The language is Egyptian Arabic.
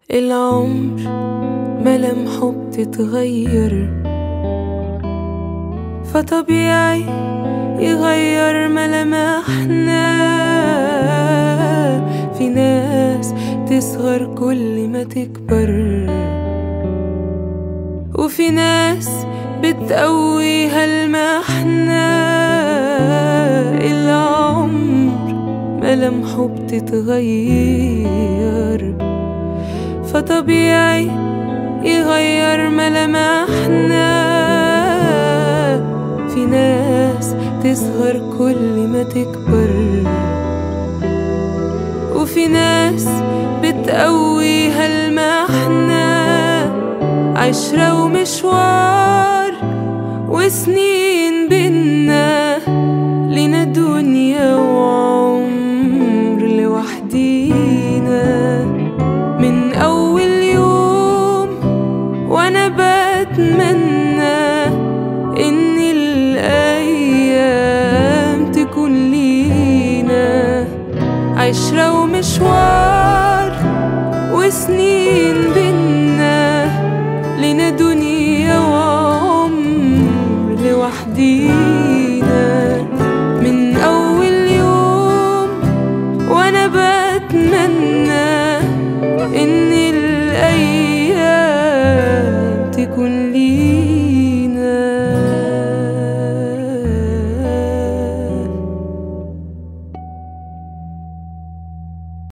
العمر ملامحه بتتغير فطبيعي يغير ملامحنا في ناس تصغر كل ما تكبر وفي ناس بتقويها المحنة العمر ملامحه بتتغير فطبيعي يغير ملامحنا في ناس تصغر كل ما تكبر وفي ناس بتقويها المحنة عشرة ومشوار وسنين بينا لنا دنيا وعمر لوحدينا من أول يوم وأنا بتمنى إن الأيام تكون لينا عشرة ومشوار وسنين بينا لنا دنيا وعمر لوحدينا